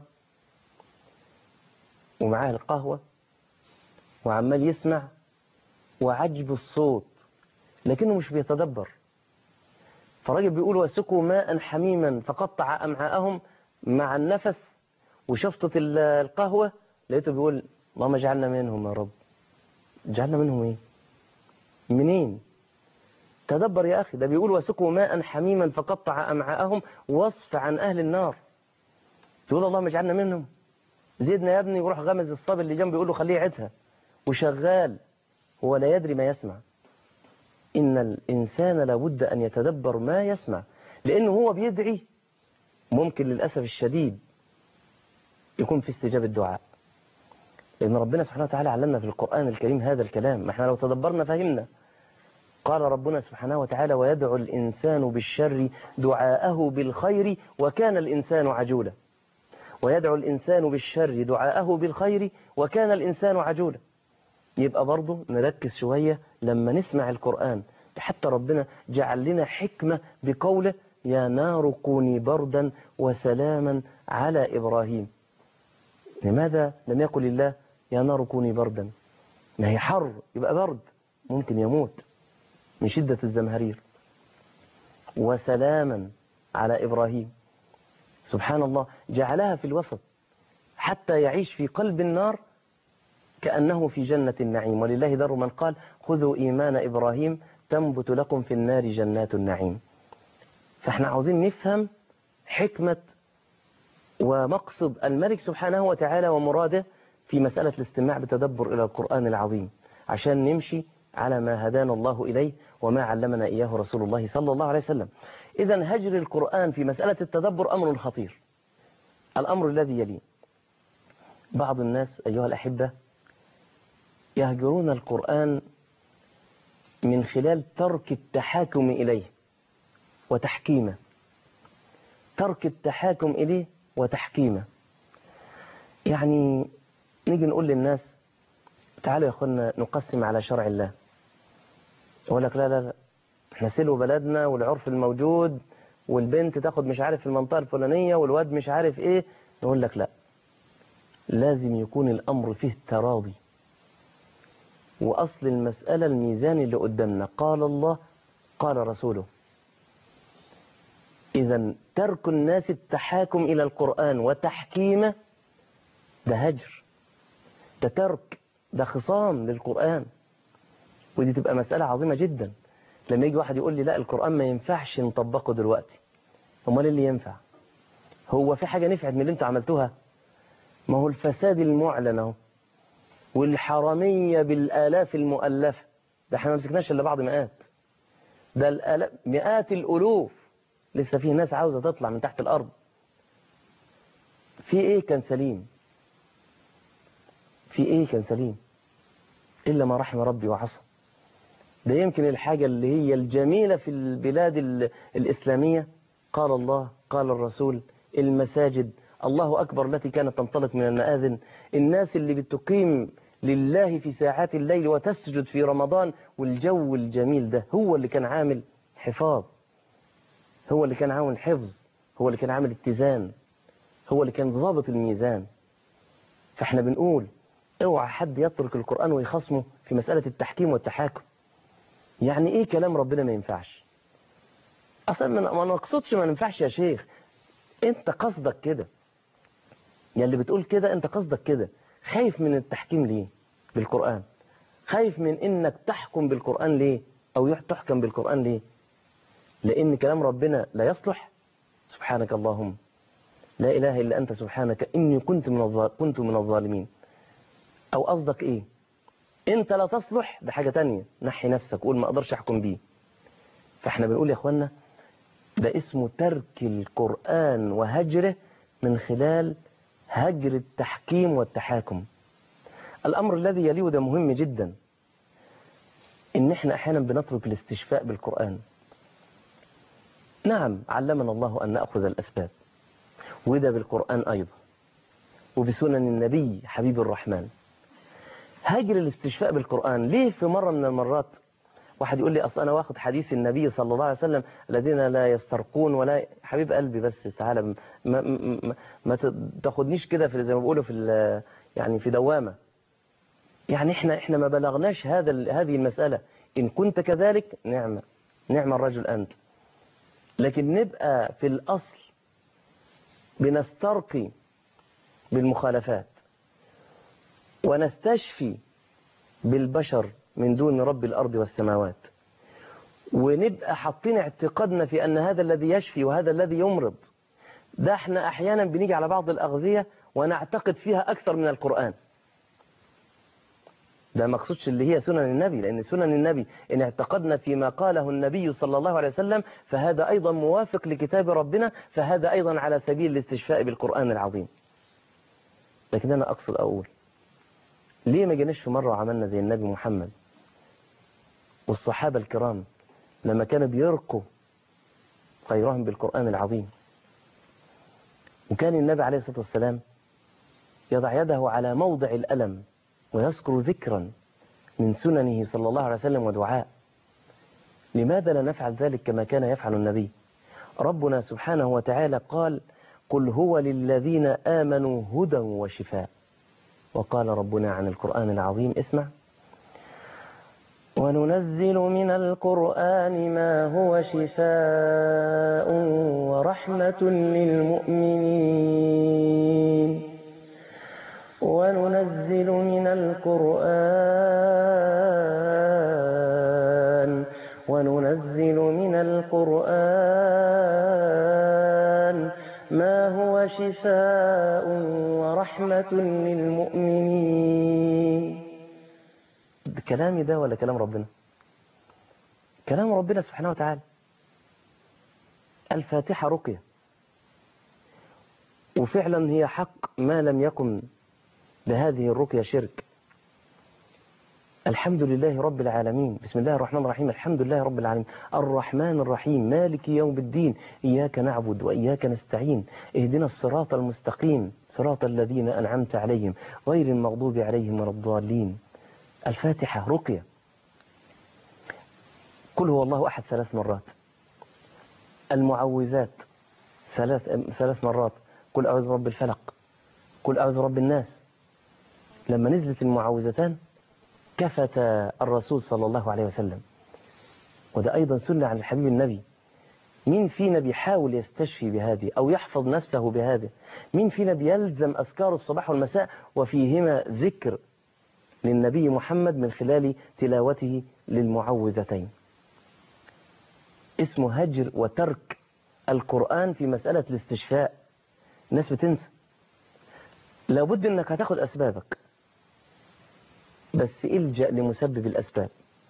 ومعاه القهوة وعمال يسمع وعجب الصوت لكنه مش بيتدبر فالراجل بيقول وسقوا ماء حميما فقطع أمعاءهم مع النفس وشفطة ال- القهوة لقيته بيقول اللهم اجعلنا منهم يا رب جعلنا منهم ايه منين تدبر يا أخي ده بيقول وسقوا ماء حميما فقطع أمعاءهم وصف عن أهل النار تقول اللهم اجعلنا منهم زيدنا يا ابني وروح غمز الصبي اللي جنبه يقول له خليه يعيدها وشغال هو لا يدري ما يسمع إن الإنسان لابد أن يتدبر ما يسمع لأنه هو بيدعي ممكن للأسف الشديد يكون في استجابة دعاء لأن ربنا سبحانه وتعالى علمنا في القرآن الكريم هذا الكلام ما احنا لو تدبرنا فهمنا قال ربنا سبحانه وتعالى ويدعو الإنسان بالشر دعاءه بالخير وكان الإنسان عجولا ويدعو الإنسان بالشر دعاءه بالخير وكان الإنسان عجولا يبقى برضه نركز شوية لما نسمع القرآن حتى ربنا جعل لنا حكمة بقوله يا نار كوني بردا وسلاما على إبراهيم لماذا لم يقل الله يا نار كوني بردا ما هي حر يبقى برد ممكن يموت من شدة الزمهرير وسلاما على إبراهيم سبحان الله جعلها في الوسط حتى يعيش في قلب النار كأنه في جنة النعيم ولله در من قال خذوا إيمان إبراهيم تنبت لكم في النار جنات النعيم فاحنا عاوزين نفهم حكمة ومقصد الملك سبحانه وتعالى ومراده في مسألة الاستماع بتدبر إلى القرآن العظيم عشان نمشي على ما هدانا الله إليه وما علمنا إياه رسول الله صلى الله عليه وسلم إذا هجر القرآن في مسألة التدبر أمر خطير الأمر الذي يلي بعض الناس أيها الأحبة يهجرون القرآن من خلال ترك التحاكم إليه وتحكيمه ترك التحاكم إليه وتحكيمه يعني نيجي نقول للناس تعالوا يا أخوانا نقسم على شرع الله يقول لك لا لا لا احنا سلو بلدنا والعرف الموجود والبنت تاخد مش عارف في المنطقة الفلانية والواد مش عارف ايه نقول لك لا لازم يكون الأمر فيه تراضي وأصل المسألة الميزان اللي قدامنا قال الله قال رسوله إذا ترك الناس التحاكم إلى القرآن وتحكيمه ده هجر ده ترك ده خصام للقرآن ودي تبقى مسألة عظيمة جدا لما يجي واحد يقول لي لا القرآن ما ينفعش نطبقه دلوقتي امال اللي ينفع هو في حاجة نفعت من اللي انتوا عملتوها ما هو الفساد المعلن اهو والحرامية بالآلاف المؤلفة ده احنا ما مسكناش الا بعض مئات ده الآلاف مئات الألوف لسه فيه ناس عاوزة تطلع من تحت الأرض في ايه كان سليم في ايه كان سليم إلا ما رحم ربي وعصى ده يمكن الحاجة اللي هي الجميلة في البلاد الإسلامية قال الله قال الرسول المساجد الله أكبر التي كانت تنطلق من المآذن الناس اللي بتقيم لله في ساعات الليل وتسجد في رمضان والجو الجميل ده هو اللي كان عامل حفاظ هو اللي كان عامل حفظ هو اللي كان عامل اتزان هو اللي كان ضابط الميزان فاحنا بنقول اوعى حد يترك القرآن ويخصمه في مسألة التحكيم والتحاكم يعني ايه كلام ربنا ما ينفعش اصلا ما نقصدش ما ينفعش يا شيخ انت قصدك كده يعني اللي بتقول كده انت قصدك كده خايف من التحكيم ليه بالقرآن خايف من انك تحكم بالقرآن ليه او تحكم بالقرآن ليه لان كلام ربنا لا يصلح سبحانك اللهم لا اله الا انت سبحانك اني كنت من كنت من الظالمين او قصدك ايه انت لا تصلح ده حاجة تانية نحي نفسك قول ما اقدرش احكم بيه فاحنا بنقول يا اخوانا ده اسمه ترك القرآن وهجره من خلال هجر التحكيم والتحاكم الامر الذي يليه ده مهم جدا ان احنا احيانا بنترك الاستشفاء بالقرآن نعم علمنا الله ان نأخذ الاسباب وده بالقرآن ايضا وبسنن النبي حبيب الرحمن هاجر الاستشفاء بالقرآن ليه في مرة من المرات واحد يقول لي أصل أنا واخد حديث النبي صلى الله عليه وسلم الذين لا يسترقون ولا حبيب قلبي بس تعالى ما, ما, ما, ما تاخدنيش كده في زي ما بيقولوا في يعني في دوامة يعني احنا احنا ما بلغناش هذا هذه المسألة إن كنت كذلك نعمة نعم الرجل أنت لكن نبقى في الأصل بنسترقي بالمخالفات ونستشفي بالبشر من دون رب الأرض والسماوات ونبقى حاطين اعتقادنا في أن هذا الذي يشفي وهذا الذي يمرض ده احنا أحيانا بنيجي على بعض الأغذية ونعتقد فيها أكثر من القرآن ده مقصودش اللي هي سنن النبي لأن سنن النبي إن اعتقدنا فيما قاله النبي صلى الله عليه وسلم فهذا أيضا موافق لكتاب ربنا فهذا أيضا على سبيل الاستشفاء بالقرآن العظيم لكن أنا أقصد أقول ليه ما جيناش في مرة وعملنا زي النبي محمد والصحابة الكرام لما كانوا بيرقوا خيرهم بالقرآن العظيم وكان النبي عليه الصلاة والسلام يضع يده على موضع الألم ويذكر ذكرا من سننه صلى الله عليه وسلم ودعاء لماذا لا نفعل ذلك كما كان يفعل النبي ربنا سبحانه وتعالى قال قل هو للذين آمنوا هدى وشفاء وقال ربنا عن القرآن العظيم اسمع وننزل من القرآن ما هو شفاء ورحمة للمؤمنين وننزل من القرآن وننزل من القرآن ما هو شفاء ورحمة للمؤمنين كلامي ده ولا كلام ربنا كلام ربنا سبحانه وتعالى الفاتحة رقية وفعلا هي حق ما لم يكن بهذه الرقية شرك الحمد لله رب العالمين بسم الله الرحمن الرحيم الحمد لله رب العالمين الرحمن الرحيم مالك يوم الدين إياك نعبد وإياك نستعين اهدنا الصراط المستقيم صراط الذين أنعمت عليهم غير المغضوب عليهم ولا الضالين الفاتحة رقية قل هو الله أحد ثلاث مرات المعوذات ثلاث ثلاث مرات قل أعوذ برب الفلق قل أعوذ برب الناس لما نزلت المعوذتان كفت الرسول صلى الله عليه وسلم وده أيضا سنة عن الحبيب النبي مين فينا بيحاول يستشفي بهذه أو يحفظ نفسه بهذه مين فينا بيلزم أذكار الصباح والمساء وفيهما ذكر للنبي محمد من خلال تلاوته للمعوذتين اسمه هجر وترك القرآن في مسألة الاستشفاء الناس بتنسى لابد انك هتاخد اسبابك بس الجأ لمسبب الاسباب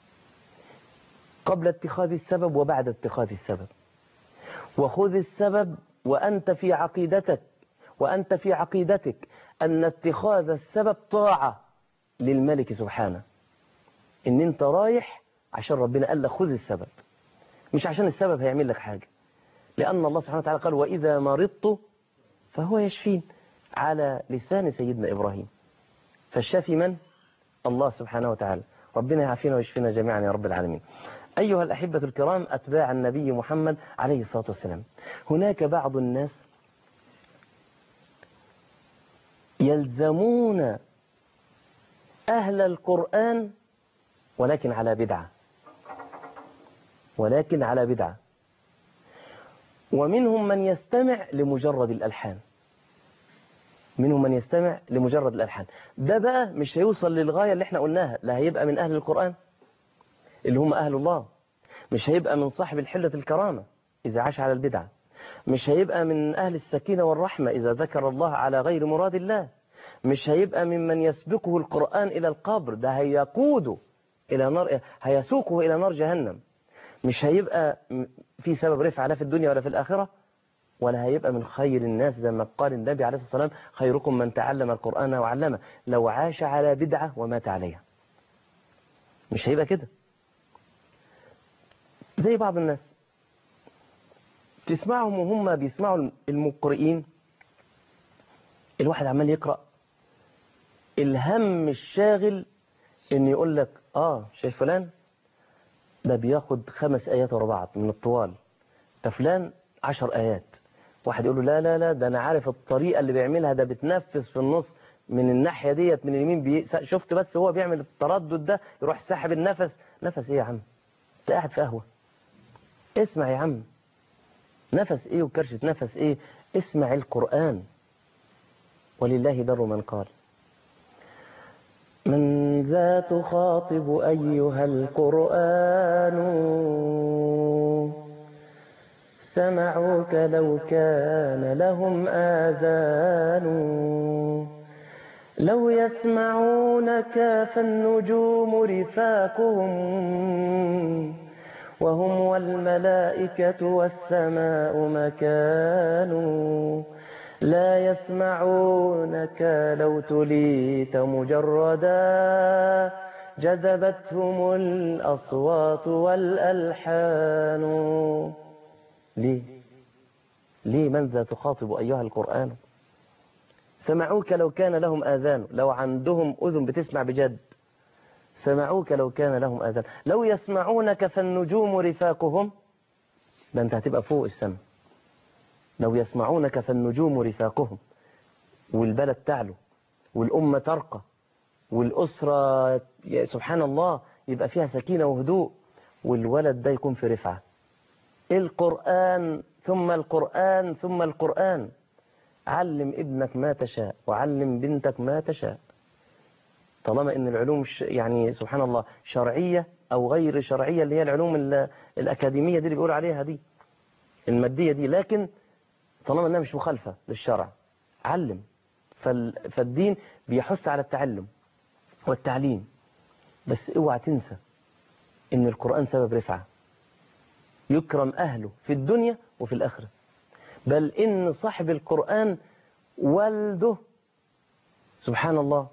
قبل اتخاذ السبب وبعد اتخاذ السبب وخذ السبب وانت في عقيدتك وانت في عقيدتك ان اتخاذ السبب طاعة للملك سبحانه ان انت رايح عشان ربنا قال لك خذ السبب مش عشان السبب هيعمل لك حاجة لأن الله سبحانه وتعالى قال وإذا مرضت فهو يشفين على لسان سيدنا إبراهيم فالشافي من؟ الله سبحانه وتعالى ربنا يعافينا ويشفينا جميعا يا رب العالمين أيها الأحبة الكرام أتباع النبي محمد عليه الصلاة والسلام هناك بعض الناس يلزمون أهل القرآن ولكن على بدعة ولكن على بدعة ومنهم من يستمع لمجرد الألحان منهم من يستمع لمجرد الألحان ده بقى مش هيوصل للغاية اللي احنا قلناها لا هيبقى من أهل القرآن اللي هم أهل الله مش هيبقى من صاحب الحلة الكرامة إذا عاش على البدعة مش هيبقى من أهل السكينة والرحمة إذا ذكر الله على غير مراد الله مش هيبقى ممن يسبقه القرآن إلى القبر ده هيقوده إلى نار هيسوقه إلى نار جهنم مش هيبقى في سبب رفع لا في الدنيا ولا في الآخرة ولا هيبقى من خير الناس زي ما قال النبي عليه الصلاة والسلام خيركم من تعلم القرآن وعلمه لو عاش على بدعة ومات عليها مش هيبقى كده زي بعض الناس تسمعهم وهم بيسمعوا المقرئين الواحد عمال يقرأ الهم الشاغل ان يقول لك اه شايف فلان ده بياخد خمس آيات ورا بعض من الطوال ده فلان عشر آيات واحد يقول له لا لا لا ده أنا عارف الطريقة اللي بيعملها ده بتنفس في النص من الناحية ديت من اليمين بي... شفت بس هو بيعمل التردد ده يروح ساحب النفس نفس ايه يا عم انت قاعد في قهوة اسمع يا عم نفس ايه وكرشة نفس ايه اسمع القرآن ولله در من قال من ذا تخاطب أيها القرآن سمعوك لو كان لهم آذان لو يسمعونك فالنجوم رفاقهم وهم والملائكة والسماء مكان لا يسمعونك لو تليت مجردا جذبتهم الأصوات والألحان ليه ليه من ذا تخاطب أيها القرآن سمعوك لو كان لهم آذان لو عندهم أذن بتسمع بجد سمعوك لو كان لهم آذان لو يسمعونك فالنجوم رفاقهم ده انت هتبقى فوق السماء لو يسمعونك فالنجوم رفاقهم والبلد تعلو والأمة ترقى والأسرة سبحان الله يبقى فيها سكينة وهدوء والولد ده يكون في رفعة القرآن ثم القرآن ثم القرآن علم ابنك ما تشاء وعلم بنتك ما تشاء طالما ان العلوم ش- يعني سبحان الله شرعية او غير شرعية اللي هي العلوم ال- الاكاديمية دي اللي بيقولوا عليها دي المادية دي لكن طالما انها مش مخالفة للشرع علم فال- فالدين بيحث على التعلم والتعليم بس اوعى تنسى ان القرآن سبب رفعة يكرم اهله في الدنيا وفي الاخرة بل ان صاحب القرآن والده سبحان الله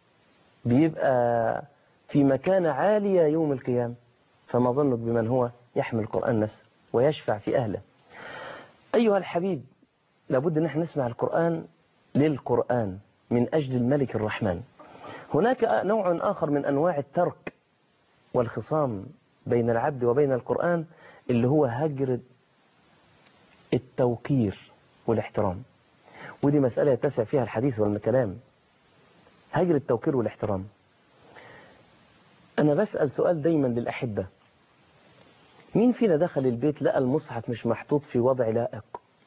بيبقى في مكانة عالية يوم القيامة فما ظنك بمن هو يحمل القرآن نفسه ويشفع في أهله أيها الحبيب لابد أن احنا نسمع القرآن للقرآن من أجل الملك الرحمن هناك نوع آخر من أنواع الترك والخصام بين العبد وبين القرآن اللي هو هجر التوقير والاحترام ودي مسألة يتسع فيها الحديث والكلام هجر التوقير والاحترام أنا بسأل سؤال دايما للأحبة مين فينا دخل البيت لقى المصحف مش محطوط في وضع لائق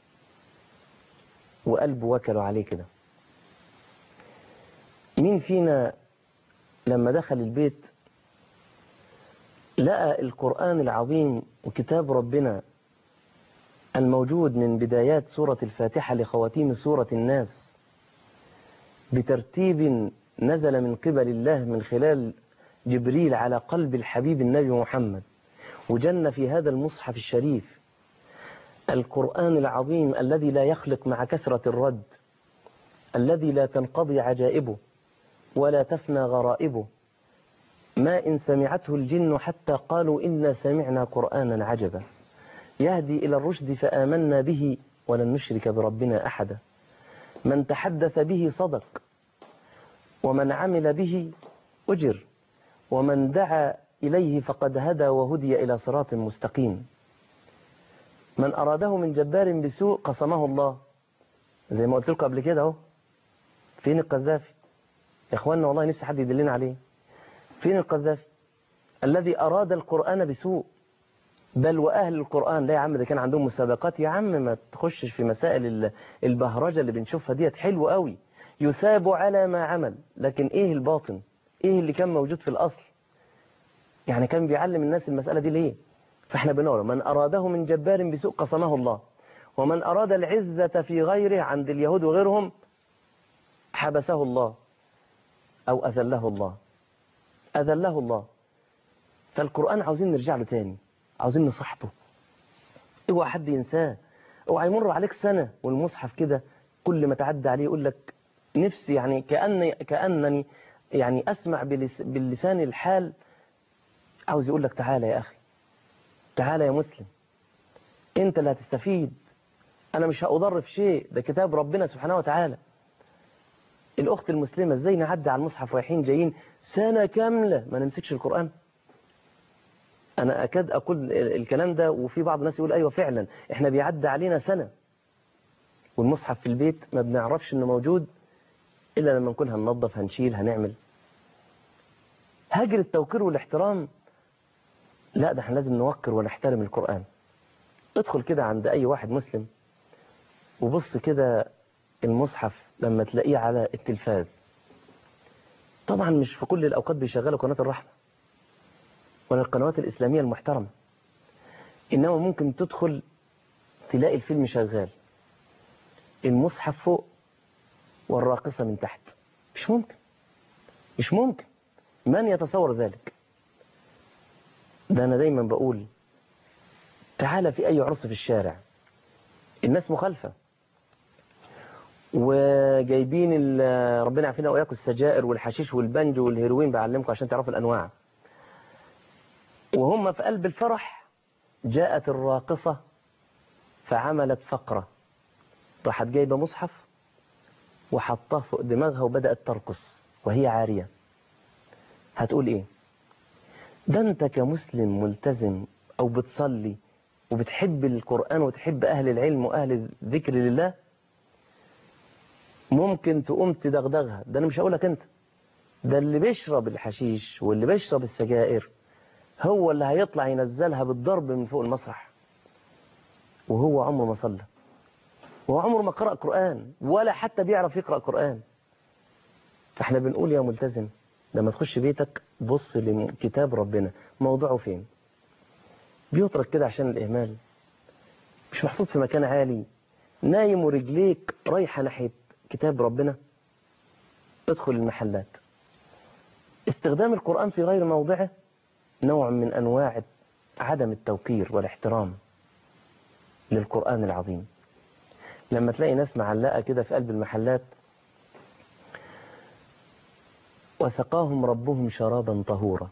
وقلبه وكله عليه كده مين فينا لما دخل البيت لقى القرآن العظيم وكتاب ربنا الموجود من بدايات سورة الفاتحة لخواتيم سورة الناس بترتيب نزل من قبل الله من خلال جبريل على قلب الحبيب النبي محمد وجن في هذا المصحف الشريف القرآن العظيم الذي لا يخلق مع كثرة الرد الذي لا تنقضي عجائبه ولا تفنى غرائبه ما إن سمعته الجن حتى قالوا إنا سمعنا قرآنا عجبا يهدي إلى الرشد فآمنا به ولن نشرك بربنا أحدا من تحدث به صدق ومن عمل به أجر ومن دعا إليه فقد هدى وهدي إلى صراط مستقيم من أراده من جبار بسوء قصمه الله زي ما قلت لكم قبل كده اهو فين القذافي يا اخوانا والله نفسي حد يدلنا عليه فين القذافي الذي أراد القرآن بسوء بل وأهل القرآن لا يا عم ده كان عندهم مسابقات يا عم ما تخشش في مسائل ال- البهرجة اللي بنشوفها ديت حلو قوي يثاب على ما عمل لكن ايه الباطن ايه اللي كان موجود في الأصل يعني كان بيعلم الناس المسألة دي ليه فاحنا بنقول من أراده من جبار بسوء قسمه الله ومن أراد العزة في غيره عند اليهود وغيرهم حبسه الله أو أذله الله أذله الله فالقرآن عاوزين نرجع له تاني عاوزين نصاحبه اوعى حد ينساه اوعى يمر عليك سنة والمصحف كده كل ما تعدى عليه يقول لك نفسي يعني كأن كأنني يعني أسمع بلس باللسان الحال عاوز يقول لك تعالى يا أخي تعالى يا مسلم أنت اللي هتستفيد أنا مش هأضر في شيء ده كتاب ربنا سبحانه وتعالى الأخت المسلمة ازاي نعدي على المصحف رايحين جايين سنة كاملة ما نمسكش القرآن أنا أكاد أقول الكلام ده وفي بعض الناس يقول أيوة فعلا إحنا بيعدي علينا سنة والمصحف في البيت ما بنعرفش إنه موجود إلا لما نكون هننظف هنشيل هنعمل هاجر التوقير والاحترام لا ده احنا لازم نوقر ونحترم القرآن ادخل كده عند أي واحد مسلم وبص كده المصحف لما تلاقيه على التلفاز طبعا مش في كل الأوقات بيشغلوا قناة الرحمة ولا القنوات الإسلامية المحترمة إنما ممكن تدخل تلاقي الفيلم شغال المصحف فوق والراقصة من تحت مش ممكن مش ممكن من يتصور ذلك ده أنا دايما بقول تعالى في أي عرس في الشارع الناس مخالفة وجايبين ال- ربنا يعافينا وإياكم السجائر والحشيش والبنج والهيروين بعلمكم عشان تعرفوا الأنواع وهم في قلب الفرح جاءت الراقصة فعملت فقرة راحت جايبة مصحف وحطاه فوق دماغها وبدأت ترقص وهي عارية هتقول ايه ده انت كمسلم ملتزم او بتصلي وبتحب القرآن وتحب اهل العلم واهل الذكر لله ممكن تقوم تدغدغها ده انا مش هقولك انت ده اللي بيشرب الحشيش واللي بيشرب السجائر هو اللي هيطلع ينزلها بالضرب من فوق المسرح وهو عمره ما صلى وهو عمره ما قرأ قرآن ولا حتى بيعرف يقرأ قرآن فاحنا بنقول يا ملتزم لما تخش بيتك بص لكتاب ربنا موضوعه فين بيترك كده عشان الإهمال مش محطوط في مكان عالي نايم ورجليك رايحة ناحية كتاب ربنا ادخل المحلات استخدام القرآن في غير موضعه نوع من أنواع عدم التوقير والاحترام للقرآن العظيم لما تلاقي ناس معلقة كده في قلب المحلات وسقاهم ربهم شرابا طهورا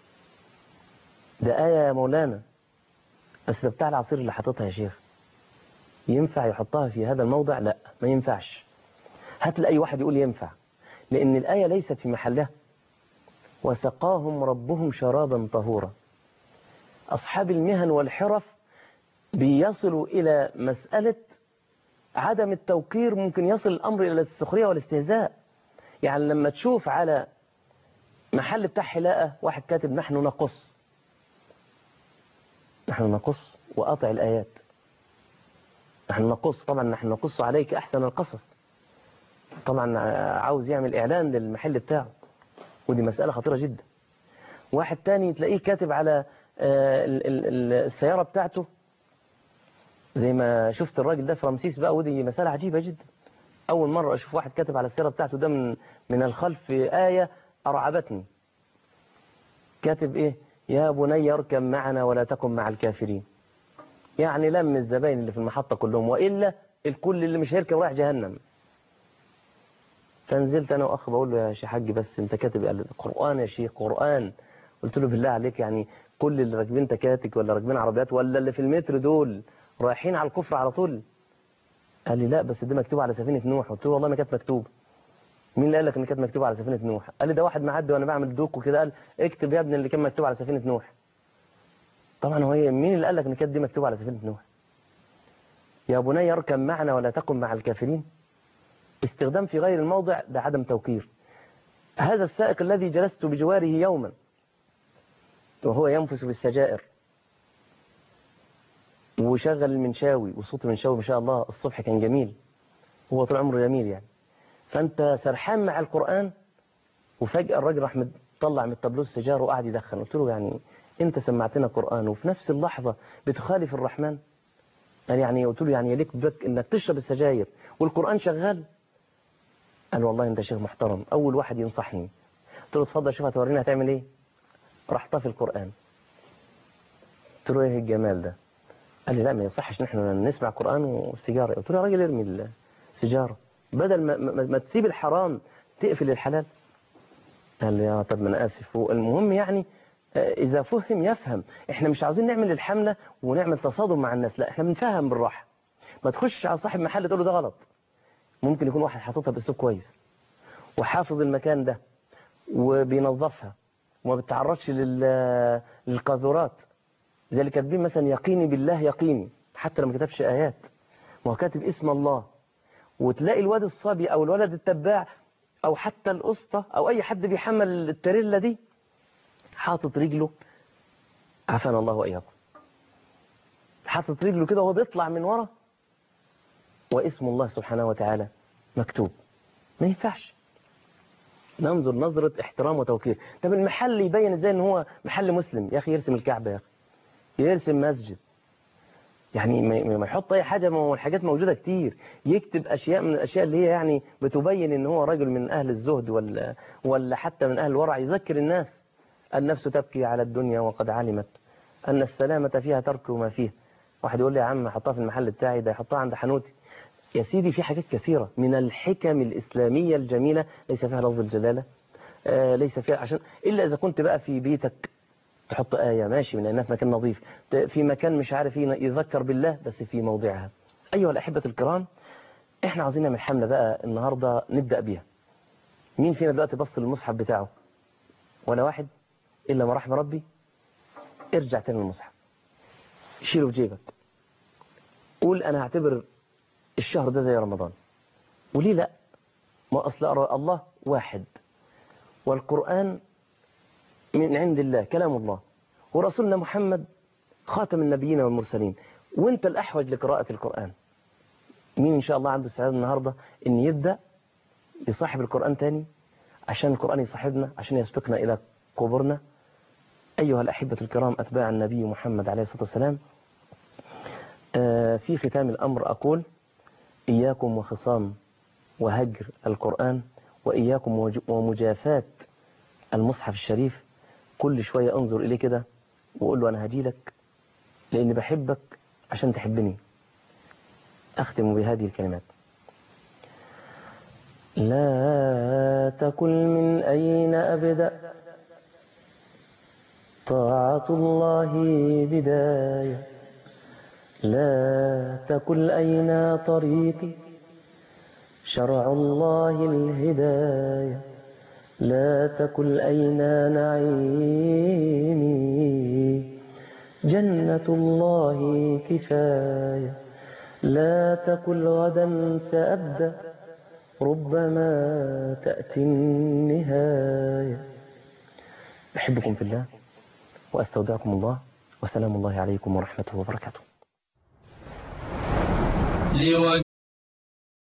ده آية يا مولانا بس ده بتاع العصير اللي حاططها يا شيخ ينفع يحطها في هذا الموضع لا ما ينفعش هات لأي واحد يقول ينفع لأن الآية ليست في محلها وسقاهم ربهم شرابا طهورا أصحاب المهن والحرف بيصلوا إلى مسألة عدم التوقير ممكن يصل الأمر إلى السخرية والاستهزاء يعني لما تشوف على محل بتاع حلاقة واحد كاتب نحن نقص نحن نقص وقاطع الآيات نحن نقص طبعا نحن نقص عليك أحسن القصص طبعا عاوز يعمل إعلان للمحل بتاعه ودي مسألة خطيرة جدا واحد تاني تلاقيه كاتب على السيارة بتاعته زي ما شفت الراجل ده في رمسيس بقى ودي مسألة عجيبة جدا أول مرة أشوف واحد كاتب على السيارة بتاعته ده من من الخلف آية أرعبتني كاتب إيه يا بني اركب معنا ولا تكن مع الكافرين يعني لم الزباين اللي في المحطة كلهم وإلا الكل اللي مش هيركب رايح جهنم فنزلت أنا وأخ بقول له يا شيخ حاج بس أنت كاتب قال قرآن يا شيخ قرآن قلت له بالله عليك يعني كل اللي راكبين تكاتك ولا راكبين عربيات ولا اللي في المتر دول رايحين على الكفر على طول قال لي لا بس ده مكتوب على سفينة نوح قلت له والله ما كانت مكتوب مين اللي قال لك ان كانت مكتوبة على سفينة نوح قال لي ده واحد معدي وانا بعمل دوك وكده قال اكتب يا ابني اللي كان مكتوب على سفينة نوح طبعا هو مين اللي قال لك ان كانت دي مكتوبة على سفينة نوح يا بني اركب معنا ولا تكن مع الكافرين استخدام في غير الموضع ده عدم توقير هذا السائق الذي جلست بجواره يوما وهو ينفس بالسجائر وشغل المنشاوي وصوت المنشاوي ما شاء الله الصبح كان جميل هو طول عمره جميل يعني فانت سرحان مع القرآن وفجأة الراجل راح طلع من الطابلوه السيجاره وقعد يدخن قلت له يعني انت سمعتنا قرآن وفي نفس اللحظة بتخالف الرحمن قال يعني قلت له يعني يليك بك انك تشرب السجاير والقرآن شغال قال والله انت شيخ محترم اول واحد ينصحني قلت له اتفضل شوف هتورينا هتعمل ايه راح طافي القرآن قلت له ايه الجمال ده قال لي لا ما يصحش نحن نسمع قرآن وسيجارة قلت له يا راجل ارمي السيجارة بدل ما, ما, ما تسيب الحرام تقفل الحلال قال لي يا طب ما انا اسف المهم يعني اذا فهم يفهم احنا مش عاوزين نعمل الحملة ونعمل تصادم مع الناس لا احنا بنفهم بالراحة ما تخش على صاحب محل تقول له ده غلط ممكن يكون واحد حاططها باسلوب كويس وحافظ المكان ده وبينظفها وما بتعرضش للقاذورات زي اللي كاتبين مثلا يقيني بالله يقيني حتى لو ما كتبش آيات ما هو كاتب اسم الله وتلاقي الواد الصبي أو الولد التباع أو حتى القسطى أو أي حد بيحمل التريلا دي حاطط رجله عافانا الله وإياكم حاطط رجله كده وهو بيطلع من ورا واسم الله سبحانه وتعالى مكتوب ما ينفعش ننظر نظرة احترام وتوقير طب المحل يبين ازاي ان هو محل مسلم يا اخي يرسم الكعبة يا اخي يرسم مسجد يعني ما يحط اي حاجة ما هو الحاجات موجودة كتير يكتب اشياء من الاشياء اللي هي يعني بتبين ان هو رجل من اهل الزهد ولا, ولا حتى من اهل الورع يذكر الناس النفس تبكي على الدنيا وقد علمت ان السلامة فيها ترك ما فيه واحد يقول لي يا عم حطها في المحل بتاعي ده يحطها عند حنوتي يا سيدي في حاجات كثيرة من الحكم الإسلامية الجميلة ليس فيها لفظ الجلالة آه ليس فيها عشان إلا إذا كنت بقى في بيتك تحط آية ماشي من أنها في مكان نظيف في مكان مش عارف يذكر بالله بس في موضعها أيها الأحبة الكرام إحنا عاوزين نعمل حملة بقى النهاردة نبدأ بيها مين فينا دلوقتي بص للمصحف بتاعه ولا واحد إلا ما رحم ربي ارجع تاني للمصحف شيله في جيبك قول أنا هعتبر الشهر ده زي رمضان وليه لا ما أصل الله واحد والقرآن من عند الله كلام الله ورسولنا محمد خاتم النبيين والمرسلين وانت الأحوج لقراءة القرآن مين إن شاء الله عنده السعادة النهاردة إن يبدأ يصاحب القرآن تاني عشان القرآن يصاحبنا عشان يسبقنا إلى قبورنا أيها الأحبة الكرام أتباع النبي محمد عليه الصلاة والسلام آه، في ختام الأمر أقول إياكم وخصام وهجر القرآن وإياكم وج- ومجافاة المصحف الشريف كل شوية انظر إليه كده وقول له أنا هجيلك لأني بحبك عشان تحبني أختم بهذه الكلمات لا تقل من أين أبدأ طاعة الله بداية لا تقل أين طريقي شرع الله الهداية لا تقل أين نعيمي جنة الله كفاية لا تقل غدا سأبدأ ربما تأتي النهاية أحبكم في الله وأستودعكم الله وسلام الله عليكم ورحمته وبركاته لوجه